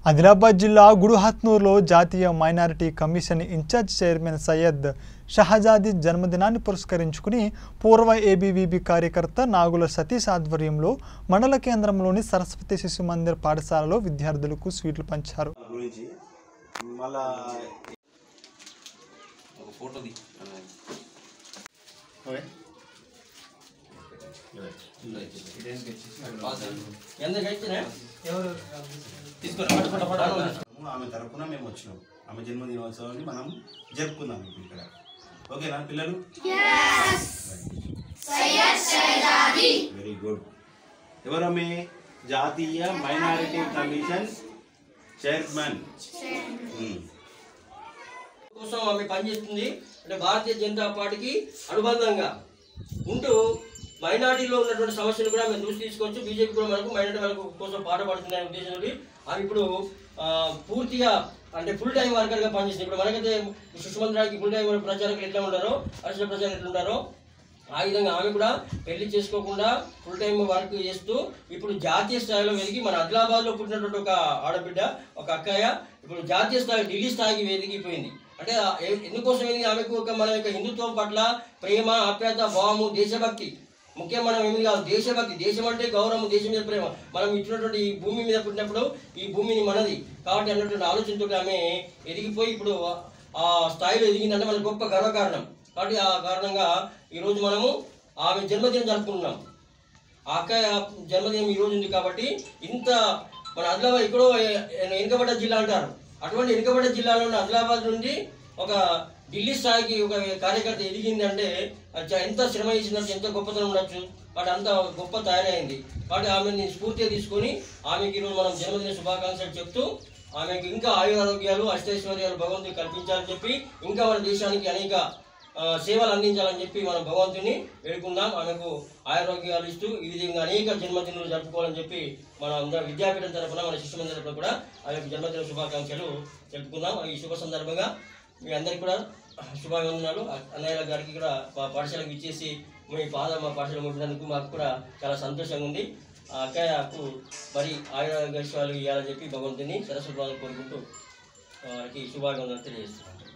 ఆదిలాబాద్ జిల్లా గుడుహత్నూర్లో జాతీయ minority commission incharge chairman Syed Shahzadi జన్మదినాన్ని పురస్కరించుకుని పూర్వ ఏబీవీబీ కార్యకర్త నాగుల సతీష్ ఆధ్వర్యంలో మండల కేంద్రంలోని సరస్వతి శిశు మందిర్ పాఠశాలలో విద్యార్థులకు స్వీట్లు పంచారు గురించి మళ్ళా ఒక ఫోటో ది ఆమె తరపున మేము వచ్చినాం ఆమె జన్మదినోత్సవాన్ని మనం జరుపుకుందాం ఇప్పుడు ఇక్కడ ఓకేనా పిల్లలు వెరీ గుడ్ ఎవరమ్మే జాతీయ మైనారిటీ కమిషన్ చైర్మన్ ఉమ్. కోసం ఆమె పనిచేస్తుంది అంటే భారతీయ జనతా పార్టీకి అనుబంధంగా ఉంటూ మైనార్టీలో ఉన్నటువంటి సమస్యలు కూడా మేము దృష్టి తీసుకోవచ్చు బీజేపీ కూడా మనకు మైనార్టీ వాళ్ళకు కోసం పాటుపడుతున్న ఉద్దేశంతో ఆమె ఇప్పుడు ఆ, పూర్తిగా అంటే ఫుల్ టైం వర్కర్గా పనిచేస్తుంది ఇప్పుడు మనకైతే సుష్మంతరానికి ఫుల్ టైం ప్రచారకులు ఎట్లా ఉంటారో అసలు ప్రచారం ఎట్లా ఉంటారో ఆ విధంగా ఆమె కూడా పెళ్లి చేసుకోకుండా ఫుల్ టైం వర్క్ చేస్తూ ఇప్పుడు జాతీయ స్థాయిలో వెదిగి మన ఆదిలాబాద్లో పుట్టినటువంటి ఒక ఆడబిడ్డ ఒక అక్కయ్య ఇప్పుడు జాతీయ స్థాయి ఢిల్లీ స్థాయికి వెదిగిపోయింది అంటే ఆ ఎ- ఎందుకోసం ఇది ఆమెకు ఒక మన యొక్క హిందుత్వం పట్ల ప్రేమ ఆప్యాయత భావము దేశభక్తి ముఖ్యం మనం ఏమి కాదు దేశభక్తి దేశం అంటే గౌరవం దేశం మీద ప్రేమ మనం ఇచ్చినటువంటి ఈ భూమి మీద పుట్టినప్పుడు ఈ భూమిని మనది కాబట్టి అన్నటువంటి ఆలోచనతో ఆమె ఎదిగిపోయి ఇప్పుడు ఆ స్థాయిలో ఎదిగిందంటే మన గొప్ప గర్వకారణం కాబట్టి ఆ కారణంగా ఈరోజు మనము ఆమె జన్మదినం జరుపుకుంటున్నాం ఆ అక్క జన్మదినం ఈ రోజు ఉంది కాబట్టి ఇంత మన ఆదిలాబాద్ ఎక్కడో ఎ- వెనుకబడ్డ జిల్లా అంటారు అటువంటి వెనుకబడ్డ జిల్లాలో ఉన్న ఆదిలాబాద్ నుండి ఒక ఢిల్లీ స్థాయికి ఒక కార్యకర్త ఎదిగింది అంటే అది చ- ఎంత శ్రమ చేసినట్టు ఎంత గొప్పతనం ఉండొచ్చు వాటి అంత గొప్ప తయారైంది కాబట్టి ఆమెని స్ఫూర్తిగా తీసుకొని ఆమెకి ఈరోజు మనం జన్మదిన శుభాకాంక్షలు చెప్తూ ఆమెకు ఇంకా ఆయురారోగ్యాలు అష్టైశ్వర్యాలు భగవంతుడు కల్పించాలని చెప్పి ఇంకా మన దేశానికి అనేక ఆ, సేవలు అందించాలని చెప్పి మనం భగవంతుని వేడుకుందాం ఆమెకు ఆరోగ్యాలు ఇస్తూ ఈ విధంగా అనేక జన్మదినాలు జరుపుకోవాలని చెప్పి మన అందరం విద్యాపీఠం తరఫున మన శిశు మందిరం తరఫున కూడా ఆమెకు జన్మదిన శుభాకాంక్షలు తెలుపుకుందాం ఈ శుభ సందర్భంగా మీ అందరికీ కూడా శుభాభివందనాలు అన్నయ్య గారికి కూడా మా పాఠశాలకు ఇచ్చేసి మీ పాద మా పాఠశాల ముట్టినందుకు మాకు కూడా చాలా సంతోషంగా ఉంది ఆ అక్కయ్యకు మరి ఆయుర్వేశాలు ఇవ్వాలని చెప్పి భగవంతుని సరస్వతి కోరుకుంటూ వారికి శుభాభివందనలు తెలియజేస్తున్నాను